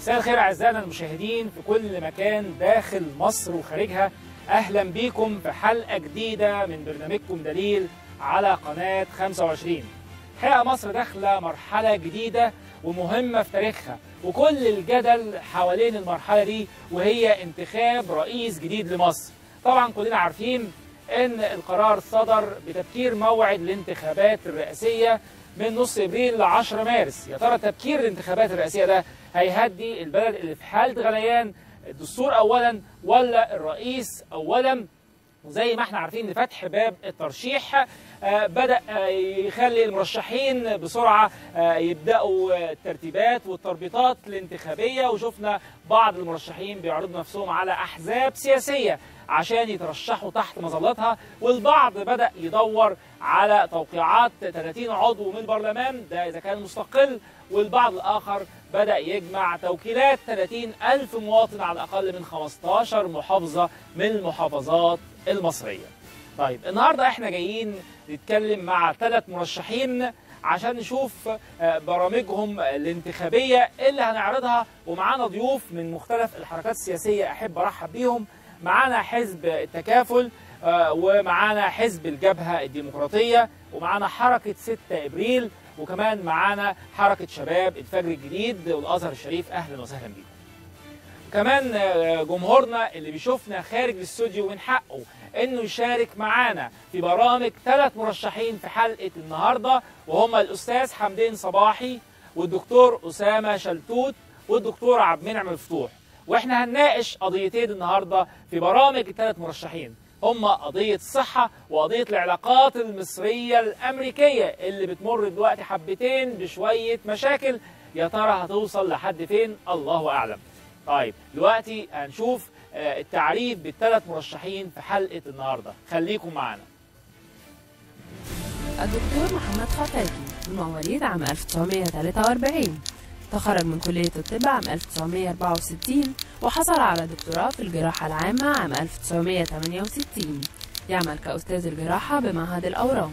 مساء الخير اعزائنا المشاهدين في كل مكان داخل مصر وخارجها اهلا بيكم في حلقه جديده من برنامجكم دليل على قناه 25 الحقيقه مصر داخله مرحله جديده ومهمه في تاريخها وكل الجدل حوالين المرحله دي وهي انتخاب رئيس جديد لمصر طبعا كلنا عارفين ان القرار صدر بتبكير موعد الانتخابات الرئاسيه من نص ابريل ل 10 مارس يا ترى تبكير الانتخابات الرئاسيه ده هيهدي البلد اللي في حاله غليان الدستور اولا ولا الرئيس اولا وزي ما احنا عارفين ان فتح باب الترشيح آه بدا آه يخلي المرشحين بسرعه آه يبداوا الترتيبات والتربيطات الانتخابيه وشفنا بعض المرشحين بيعرضوا نفسهم على احزاب سياسيه عشان يترشحوا تحت مظلتها والبعض بدا يدور على توقيعات 30 عضو من البرلمان ده اذا كان مستقل والبعض الاخر بدا يجمع توكيلات 30 الف مواطن على الاقل من 15 محافظه من المحافظات المصريه. طيب النهارده احنا جايين نتكلم مع ثلاث مرشحين عشان نشوف برامجهم الانتخابيه اللي هنعرضها ومعانا ضيوف من مختلف الحركات السياسيه احب ارحب بيهم معانا حزب التكافل ومعانا حزب الجبهه الديمقراطيه ومعانا حركه 6 ابريل وكمان معانا حركه شباب الفجر الجديد والازهر الشريف اهلا وسهلا بيكم. كمان جمهورنا اللي بيشوفنا خارج الاستوديو من حقه انه يشارك معانا في برامج ثلاث مرشحين في حلقه النهارده وهم الاستاذ حمدين صباحي والدكتور اسامه شلتوت والدكتور عبد المنعم الفتوح واحنا هنناقش قضيتين النهارده في برامج الثلاث مرشحين هما قضية الصحة وقضية العلاقات المصرية الأمريكية اللي بتمر دلوقتي حبتين بشوية مشاكل يا ترى هتوصل لحد فين الله أعلم طيب دلوقتي هنشوف التعريف بالثلاث مرشحين في حلقة النهاردة خليكم معنا الدكتور محمد خفاجي مواليد عام 1943 تخرج من كلية الطب عام 1964 وحصل على دكتوراه في الجراحة العامة عام 1968 يعمل كأستاذ الجراحة بمعهد الأورام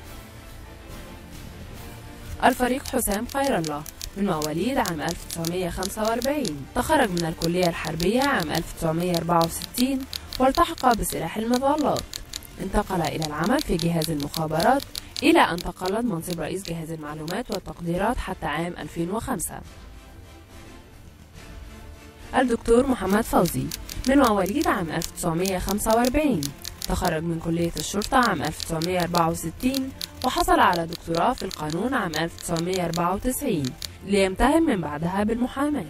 الفريق حسام خير الله من مواليد عام 1945 تخرج من الكلية الحربية عام 1964 والتحق بسلاح المظلات انتقل إلى العمل في جهاز المخابرات إلى أن تقلد منصب رئيس جهاز المعلومات والتقديرات حتى عام 2005 الدكتور محمد فوزي من مواليد عام 1945 تخرج من كلية الشرطة عام 1964 وحصل على دكتوراه في القانون عام 1994 ليمتهن من بعدها بالمحاماة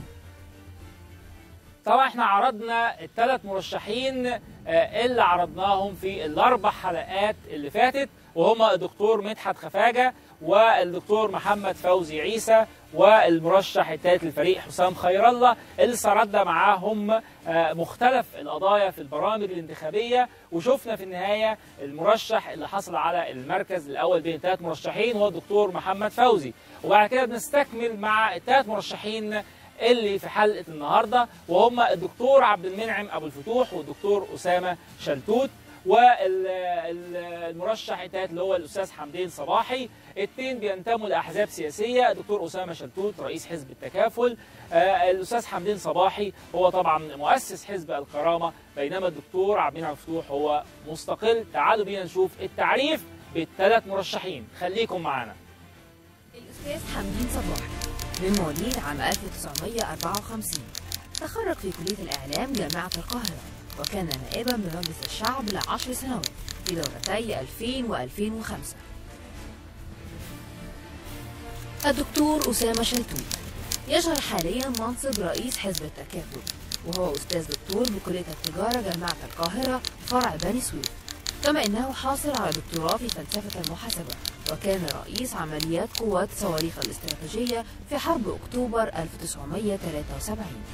طبعا احنا عرضنا الثلاث مرشحين اللي عرضناهم في الاربع حلقات اللي فاتت وهما الدكتور مدحت خفاجه والدكتور محمد فوزي عيسى والمرشح الثالث للفريق حسام خير الله اللي سردنا معاهم مختلف القضايا في البرامج الانتخابيه وشفنا في النهايه المرشح اللي حصل على المركز الاول بين ثلاث مرشحين هو الدكتور محمد فوزي وبعد كده بنستكمل مع الثلاث مرشحين اللي في حلقه النهارده وهم الدكتور عبد المنعم ابو الفتوح والدكتور اسامه شلتوت والمرشح الثالث اللي هو الاستاذ حمدين صباحي الاثنين بينتموا لاحزاب سياسيه الدكتور اسامه شلتوت رئيس حزب التكافل آه الاستاذ حمدين صباحي هو طبعا مؤسس حزب الكرامه بينما الدكتور عبد المنعم مفتوح هو مستقل تعالوا بينا نشوف التعريف بالثلاث مرشحين خليكم معانا الاستاذ حمدين صباحي من مواليد عام 1954 تخرج في كليه الاعلام جامعه القاهره وكان نائبا بمجلس الشعب لعشر سنوات في دورتي 2000 و2005 الدكتور أسامة شلتوت يشغل حاليا منصب رئيس حزب التكافل وهو أستاذ دكتور بكلية التجارة جامعة القاهرة فرع بني سويف كما إنه حاصل على دكتوراه في فلسفة المحاسبة وكان رئيس عمليات قوات الصواريخ الاستراتيجية في حرب أكتوبر 1973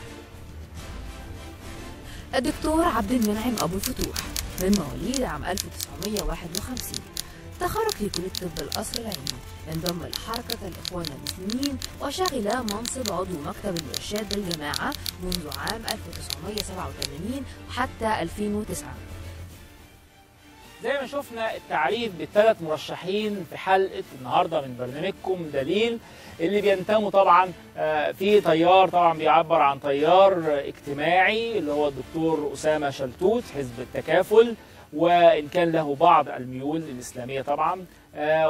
الدكتور عبد المنعم أبو الفتوح من مواليد عام 1951 تخرج في كلية طب القصر العيني انضم لحركة الإخوان المسلمين وشغل منصب عضو مكتب الإرشاد بالجماعة منذ عام 1987 حتى 2009 زي ما شفنا التعريف بالثلاث مرشحين في حلقه النهارده من برنامجكم دليل اللي بينتموا طبعا آه، في تيار طبعا بيعبر عن تيار اجتماعي اللي هو الدكتور اسامه شلتوت حزب التكافل وان كان له بعض الميول الاسلاميه طبعا آه،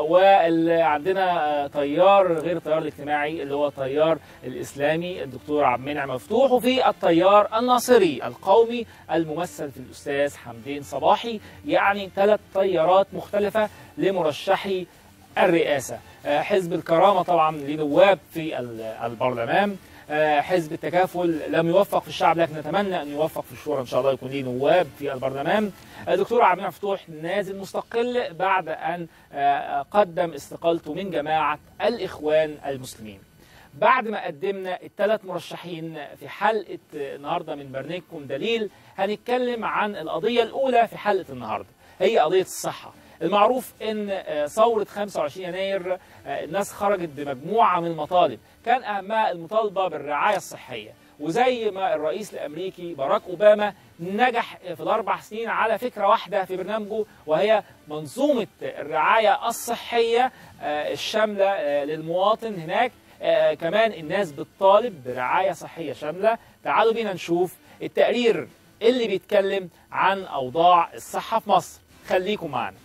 وعندنا آه، تيار غير التيار الاجتماعي اللي هو التيار الاسلامي الدكتور عبد المنعم مفتوح وفي التيار الناصري القومي الممثل في الاستاذ حمدين صباحي يعني ثلاث تيارات مختلفه لمرشحي الرئاسه آه، حزب الكرامه طبعا ليه نواب في ال- البرلمان آه، حزب التكافل لم يوفق في الشعب لكن نتمنى ان يوفق في الشورى ان شاء الله يكون ليه نواب في البرلمان الدكتور عبد المنعم مفتوح نازل مستقل بعد ان آه، قدم استقالته من جماعه الاخوان المسلمين بعد ما قدمنا الثلاث مرشحين في حلقه النهارده من برنامجكم دليل هنتكلم عن القضيه الاولى في حلقه النهارده هي قضيه الصحه المعروف ان آه، ثوره 25 يناير آه، الناس خرجت بمجموعه من المطالب كان اهمها المطالبه بالرعايه الصحيه وزي ما الرئيس الامريكي باراك اوباما نجح في الاربع سنين على فكره واحده في برنامجه وهي منظومه الرعايه الصحيه آه، الشامله آه، للمواطن هناك آه، كمان الناس بتطالب برعايه صحيه شامله تعالوا بينا نشوف التقرير اللي بيتكلم عن اوضاع الصحه في مصر خليكم معنا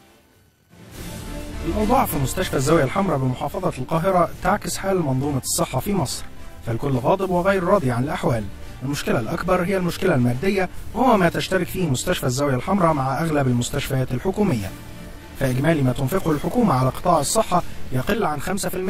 الأوضاع في مستشفى الزاوية الحمراء بمحافظة القاهرة تعكس حال منظومة الصحة في مصر فالكل غاضب وغير راضي عن الأحوال المشكلة الأكبر هي المشكلة المادية وهو ما تشترك فيه مستشفى الزاوية الحمراء مع أغلب المستشفيات الحكومية فإجمالي ما تنفقه الحكومة على قطاع الصحة يقل عن 5%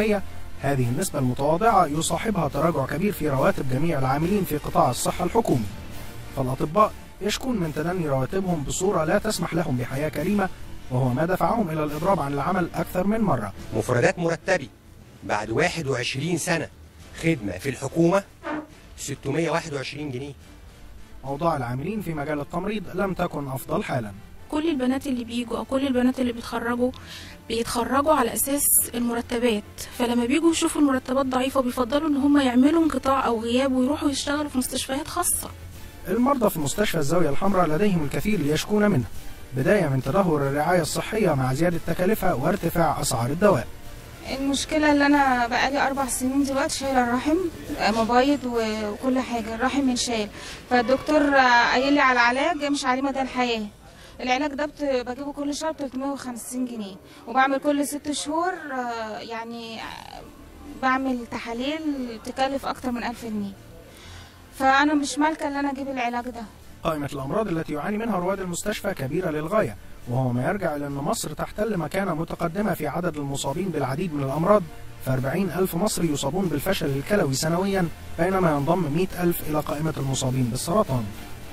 هذه النسبة المتواضعة يصاحبها تراجع كبير في رواتب جميع العاملين في قطاع الصحة الحكومي فالأطباء يشكون من تدني رواتبهم بصورة لا تسمح لهم بحياة كريمة وهو ما دفعهم إلى الإضراب عن العمل أكثر من مرة مفردات مرتبي بعد 21 سنة خدمة في الحكومة 621 جنيه أوضاع العاملين في مجال التمريض لم تكن أفضل حالا كل البنات اللي بيجوا او كل البنات اللي بيتخرجوا بيتخرجوا على اساس المرتبات فلما بيجوا يشوفوا المرتبات ضعيفه بيفضلوا ان هم يعملوا انقطاع او غياب ويروحوا يشتغلوا في مستشفيات خاصه المرضى في مستشفى الزاوية الحمراء لديهم الكثير ليشكون منه بداية من تدهور الرعاية الصحية مع زيادة تكاليفها وارتفاع أسعار الدواء المشكلة اللي أنا بقالي أربع سنين دلوقتي شايلة الرحم آه، مبايض و- وكل حاجة الرحم منشال فالدكتور آه، قايل لي على علاج مش عليه مدى الحياة العلاج ده بت- بجيبه كل شهر ب 350 جنيه وبعمل كل ست شهور آه، يعني آه، بعمل تحاليل تكلف أكتر من 1000 جنيه فأنا مش مالكة إن أنا أجيب العلاج ده قائمة الأمراض التي يعاني منها رواد المستشفى كبيرة للغاية وهو ما يرجع إلى أن مصر تحتل مكانة متقدمة في عدد المصابين بالعديد من الأمراض فأربعين ألف مصري يصابون بالفشل الكلوي سنويا بينما ينضم مئة ألف إلى قائمة المصابين بالسرطان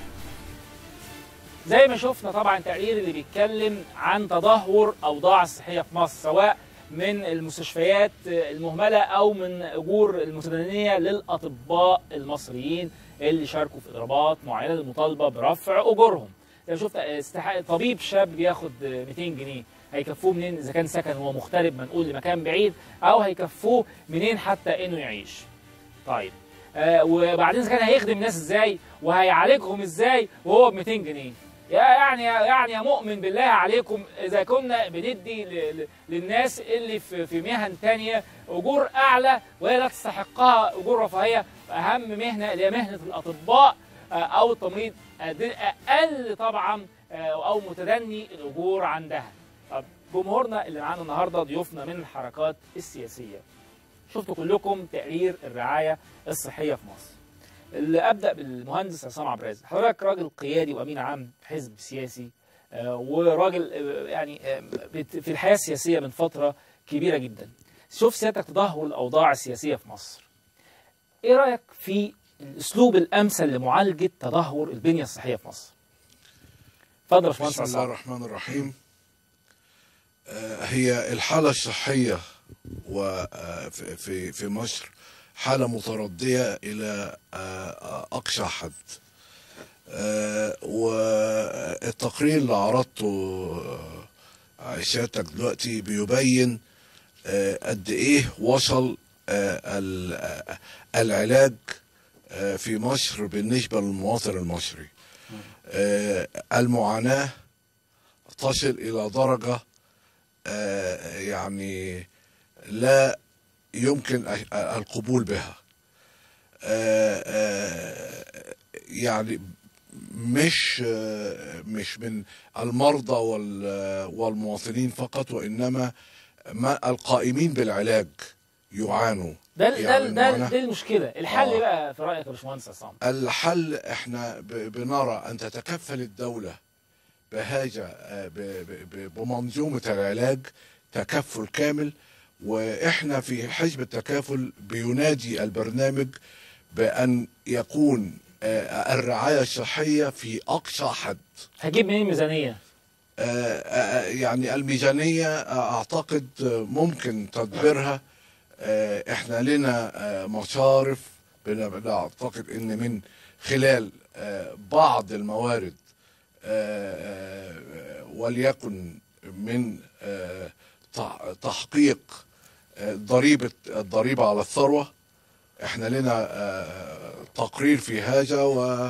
زي ما شفنا طبعا التقرير اللي بيتكلم عن تدهور اوضاع الصحيه في مصر سواء من المستشفيات المهمله او من اجور المتدنيه للاطباء المصريين اللي شاركوا في اضرابات معينه للمطالبه برفع اجورهم. لو شفت استحق طبيب شاب بياخد 200 جنيه هيكفوه منين اذا كان سكن هو مغترب منقول لمكان بعيد او هيكفوه منين حتى انه يعيش. طيب آه وبعدين إذا كان هيخدم الناس ازاي وهيعالجهم ازاي وهو ب 200 جنيه يا يعني يعني يا مؤمن بالله عليكم اذا كنا بندي ل- ل- للناس اللي في في مهن تانية اجور اعلى وهي لا تستحقها اجور رفاهيه اهم مهنه اللي هي مهنه الاطباء آه، او التمريض آه، دي اقل طبعا آه، او متدني الاجور عندها طب جمهورنا اللي معانا النهارده ضيوفنا من الحركات السياسيه شفتوا كلكم تقرير الرعايه الصحيه في مصر اللي ابدا بالمهندس عصام عبد الرازق حضرتك راجل قيادي وامين عام في حزب سياسي آه، وراجل آه، يعني آه، بت- في الحياه السياسيه من فتره كبيره جدا شوف سيادتك تدهور الاوضاع السياسيه في مصر ايه رايك في الاسلوب الامثل لمعالجه تدهور البنيه الصحيه في مصر اتفضل يا باشمهندس بسم الله عصام الرحمن الرحيم آه، هي الحالة الصحية وفي في في مصر حالة متردية إلى آه، أقصى حد آه، والتقرير اللي عرضته آه، سيادتك دلوقتي بيبين آه، قد إيه وصل آه، ال- آه، العلاج آه، في مصر بالنسبة للمواطن المصري آه، المعاناة تصل إلى درجة آه، يعني لا يمكن أ- القبول بها آه، آه، يعني مش آه، مش من المرضى وال- والمواطنين فقط وإنما ما القائمين بالعلاج يعانوا ده ده يعني ده, معناه- ده المشكله الحل آه. بقى في رايك يا باشمهندس عصام الحل احنا ب- بنرى ان تتكفل الدوله بهذا آه، ب- ب- ب- بمنظومه العلاج تكفل كامل واحنا في حزب التكافل بينادي البرنامج بان يكون آه، الرعايه الصحيه في اقصى حد هجيب منين ميزانيه آه، آه، يعني الميزانية آه، أعتقد آه، ممكن تدبيرها آه، إحنا لنا آه، مصارف بن- بنعتقد إن من خلال آه، بعض الموارد آه، آه، وليكن من آه، تح- تحقيق آه، ضريبة الضريبة على الثروة احنا لنا آه، تقرير في هذا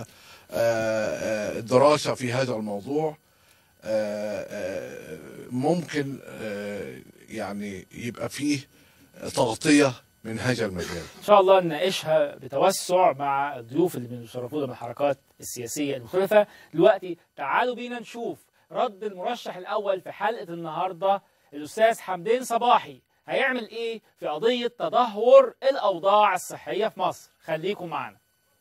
ودراسة في هذا الموضوع آه، آه، ممكن آه، يعني يبقى فيه تغطية من هذا المجال ان شاء الله نناقشها بتوسع مع الضيوف اللي بيشرفونا من الحركات السياسيه المختلفه دلوقتي تعالوا بينا نشوف رد المرشح الاول في حلقه النهارده الاستاذ حمدين صباحي هيعمل ايه في قضيه تدهور الاوضاع الصحيه في مصر خليكم معنا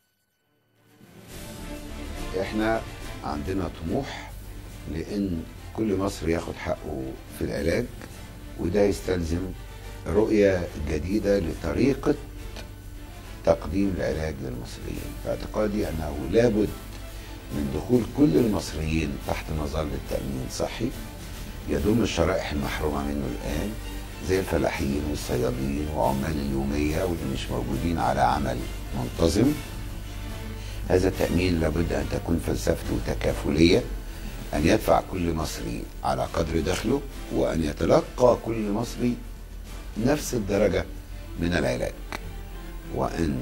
احنا عندنا طموح لان كل مصري ياخد حقه في العلاج وده يستلزم رؤية جديدة لطريقة تقديم العلاج للمصريين باعتقادي أنه لابد من دخول كل المصريين تحت مظلة تأمين صحي يضم الشرائح المحرومة منه الآن زي الفلاحين والصيادين وعمال اليومية واللي مش موجودين على عمل منتظم هذا التأمين لابد أن تكون فلسفته تكافلية أن يدفع كل مصري على قدر دخله وأن يتلقى كل مصري نفس الدرجة من العلاج وأن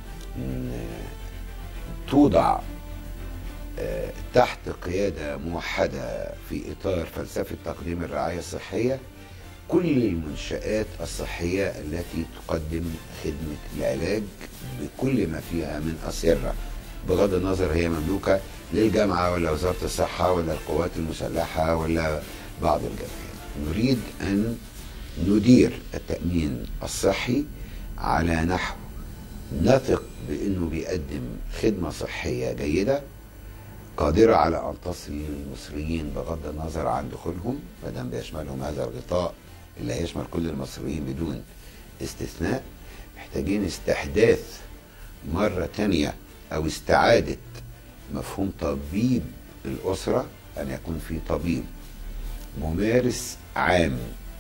توضع آه، تحت قيادة موحدة في إطار فلسفة تقديم الرعاية الصحية كل المنشآت الصحية التي تقدم خدمة العلاج بكل ما فيها من أسرة بغض النظر هي مملوكة للجامعة ولا وزارة الصحة ولا القوات المسلحة ولا بعض الجمعيات نريد أن ندير التأمين الصحي على نحو نثق بأنه بيقدم خدمة صحية جيدة قادرة على أن تصل للمصريين بغض النظر عن دخولهم ما دام بيشملهم هذا الغطاء اللي هيشمل كل المصريين بدون استثناء محتاجين استحداث مرة تانية أو استعادة مفهوم طبيب الأسرة أن يكون في طبيب ممارس عام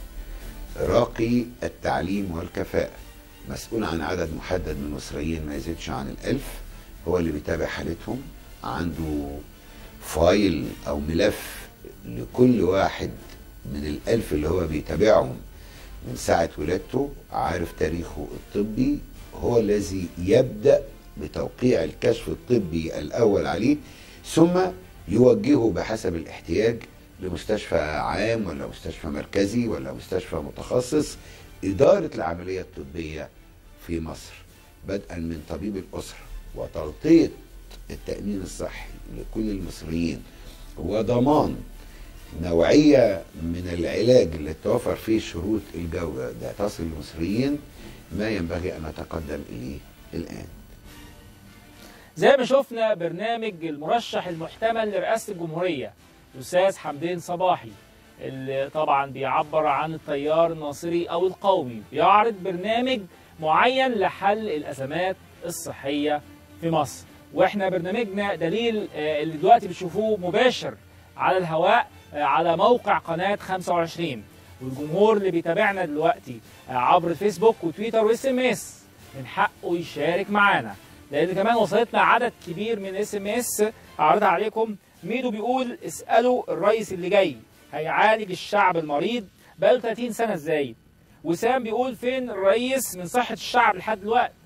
راقي التعليم والكفاءة مسؤول عن عدد محدد من المصريين ما يزيدش عن الألف هو اللي بيتابع حالتهم عنده فايل أو ملف لكل واحد من الألف اللي هو بيتابعهم من ساعة ولادته عارف تاريخه الطبي هو الذي يبدأ بتوقيع الكشف الطبي الأول عليه ثم يوجهه بحسب الاحتياج لمستشفى عام ولا مستشفى مركزي ولا مستشفى متخصص إدارة العملية الطبية في مصر بدءا من طبيب الأسرة وتغطية التأمين الصحي لكل المصريين وضمان نوعية من العلاج اللي توفر فيه شروط الجودة ده تصل للمصريين ما ينبغي أن نتقدم إليه الآن زي ما شفنا برنامج المرشح المحتمل لرئاسة الجمهورية الأستاذ حمدين صباحي اللي طبعا بيعبر عن التيار الناصري أو القومي بيعرض برنامج معين لحل الأزمات الصحية في مصر واحنا برنامجنا دليل آه، اللي دلوقتي بتشوفوه مباشر على الهواء آه، على موقع قناة 25 والجمهور اللي بيتابعنا دلوقتي آه، عبر الفيسبوك وتويتر واس ام اس من حقه يشارك معانا لان كمان وصلتنا عدد كبير من اس ام اس هعرضها عليكم ميدو بيقول اسالوا الرئيس اللي جاي هيعالج الشعب المريض بقاله 30 سنه ازاي وسام بيقول فين الرئيس من صحه الشعب لحد دلوقتي